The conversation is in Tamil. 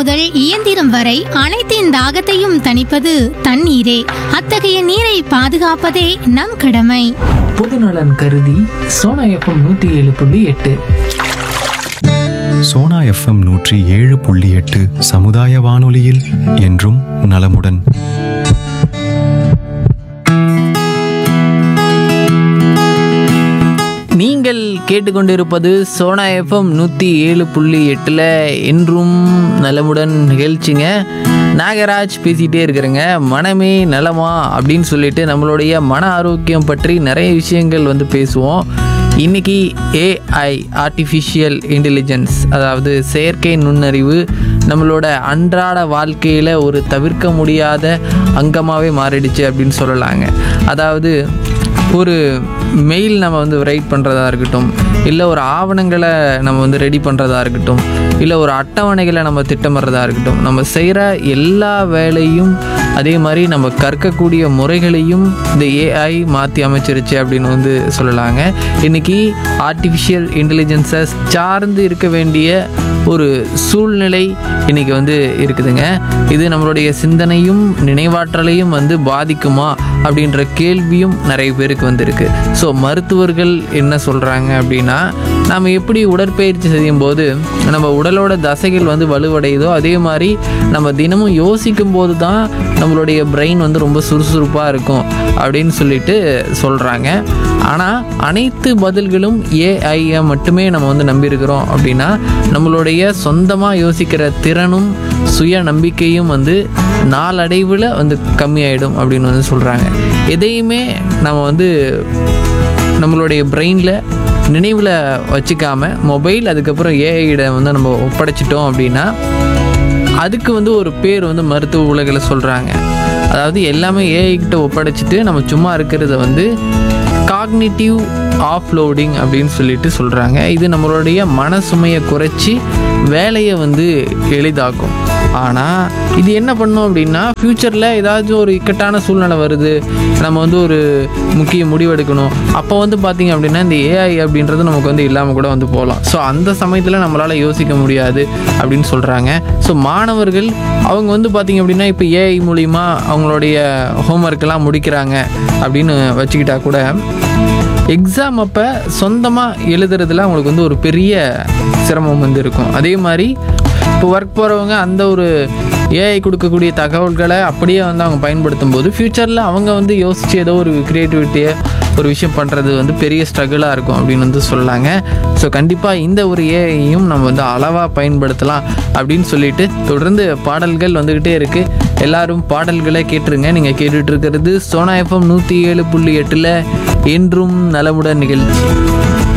முதல் இயந்திரம் வரை அனைத்தின் தாகத்தையும் தணிப்பது தண்ணீரே அத்தகைய நீரை பாதுகாப்பதே நம் கடமை பொதுநலன் கருதி சோனா எஃப்எம் நூற்றி ஏழு புள்ளி எட்டு சோனா எஃப்எம் நூற்றி ஏழு புள்ளி எட்டு சமுதாய வானொலியில் என்றும் நலமுடன் நீங்கள் கேட்டுக்கொண்டிருப்பது சோனா எஃப்எம் நூற்றி ஏழு புள்ளி எட்டில் என்றும் நலமுடன் நிகழ்ச்சிங்க நாகராஜ் பேசிகிட்டே இருக்கிறேங்க மனமே நலமா அப்படின்னு சொல்லிட்டு நம்மளுடைய மன ஆரோக்கியம் பற்றி நிறைய விஷயங்கள் வந்து பேசுவோம் இன்னைக்கு ஏஐ ஆர்டிஃபிஷியல் இன்டெலிஜென்ஸ் அதாவது செயற்கை நுண்ணறிவு நம்மளோட அன்றாட வாழ்க்கையில் ஒரு தவிர்க்க முடியாத அங்கமாகவே மாறிடுச்சு அப்படின்னு சொல்லலாங்க அதாவது ஒரு மெயில் நம்ம வந்து ரைட் பண்ணுறதா இருக்கட்டும் இல்லை ஒரு ஆவணங்களை நம்ம வந்து ரெடி பண்ணுறதா இருக்கட்டும் இல்லை ஒரு அட்டவணைகளை நம்ம திட்டமிடுறதா இருக்கட்டும் நம்ம செய்கிற எல்லா வேலையும் அதே மாதிரி நம்ம கற்கக்கூடிய முறைகளையும் இந்த ஏஐ மாற்றி அமைச்சிருச்சு அப்படின்னு வந்து சொல்லலாங்க இன்றைக்கி ஆர்டிஃபிஷியல் இன்டெலிஜென்ஸை சார்ந்து இருக்க வேண்டிய ஒரு சூழ்நிலை இன்றைக்கி வந்து இருக்குதுங்க இது நம்மளுடைய சிந்தனையும் நினைவாற்றலையும் வந்து பாதிக்குமா அப்படின்ற கேள்வியும் நிறைய பேருக்கு வந்திருக்கு ஸோ மருத்துவர்கள் என்ன சொல்கிறாங்க அப்படின்னா நாம் எப்படி உடற்பயிற்சி செய்யும் போது நம்ம உடலோட தசைகள் வந்து வலுவடையுதோ அதே மாதிரி நம்ம தினமும் யோசிக்கும் போது தான் நம்மளுடைய பிரெயின் வந்து ரொம்ப சுறுசுறுப்பாக இருக்கும் அப்படின்னு சொல்லிட்டு சொல்கிறாங்க ஆனால் அனைத்து பதில்களும் ஏஐயை மட்டுமே நம்ம வந்து நம்பியிருக்கிறோம் அப்படின்னா நம்மளுடைய சொந்தமாக யோசிக்கிற திறனும் சுய நம்பிக்கையும் வந்து நாளடைவில் வந்து கம்மியாயிடும் அப்படின்னு வந்து சொல்கிறாங்க எதையுமே நம்ம வந்து நம்மளுடைய பிரெயினில் நினைவில் வச்சுக்காம மொபைல் அதுக்கப்புறம் ஏஐட வந்து நம்ம ஒப்படைச்சிட்டோம் அப்படின்னா அதுக்கு வந்து ஒரு பேர் வந்து மருத்துவ உலகில் சொல்கிறாங்க அதாவது எல்லாமே ஏஐ கிட்ட ஒப்படைச்சிட்டு நம்ம சும்மா இருக்கிறத வந்து காக்னிட்டிவ் ஆஃப்லோடிங் அப்படின்னு சொல்லிட்டு சொல்கிறாங்க இது நம்மளுடைய மன சுமையை குறைச்சி வேலையை வந்து எளிதாக்கும் ஆனால் இது என்ன பண்ணும் அப்படின்னா ஃப்யூச்சரில் ஏதாச்சும் ஒரு இக்கட்டான சூழ்நிலை வருது நம்ம வந்து ஒரு முக்கிய முடிவெடுக்கணும் அப்போ வந்து பார்த்திங்க அப்படின்னா இந்த ஏஐ அப்படின்றது நமக்கு வந்து இல்லாமல் கூட வந்து போகலாம் ஸோ அந்த சமயத்தில் நம்மளால் யோசிக்க முடியாது அப்படின்னு சொல்கிறாங்க ஸோ மாணவர்கள் அவங்க வந்து பார்த்திங்க அப்படின்னா இப்போ ஏஐ மூலிமா அவங்களுடைய ஹோம்ஒர்க்கெல்லாம் முடிக்கிறாங்க அப்படின்னு வச்சுக்கிட்டா கூட எக்ஸாம் அப்போ சொந்தமாக எழுதுறதுல அவங்களுக்கு வந்து ஒரு பெரிய சிரமம் வந்து இருக்கும் அதே மாதிரி இப்போ ஒர்க் போகிறவங்க அந்த ஒரு ஏஐ கொடுக்கக்கூடிய தகவல்களை அப்படியே வந்து அவங்க பயன்படுத்தும் போது ஃப்யூச்சரில் அவங்க வந்து யோசித்து ஏதோ ஒரு க்ரியேட்டிவிட்டியை ஒரு விஷயம் பண்ணுறது வந்து பெரிய ஸ்ட்ரகிளாக இருக்கும் அப்படின்னு வந்து சொல்லாங்க ஸோ கண்டிப்பாக இந்த ஒரு ஏஐயும் நம்ம வந்து அளவாக பயன்படுத்தலாம் அப்படின்னு சொல்லிட்டு தொடர்ந்து பாடல்கள் வந்துக்கிட்டே இருக்குது எல்லாரும் பாடல்களை கேட்டுருங்க நீங்கள் கேட்டுட்டு இருக்கிறது சோனா எஃப்எம் நூற்றி ஏழு புள்ளி எட்டில் என்றும் நலமுடன் நிகழ்ச்சி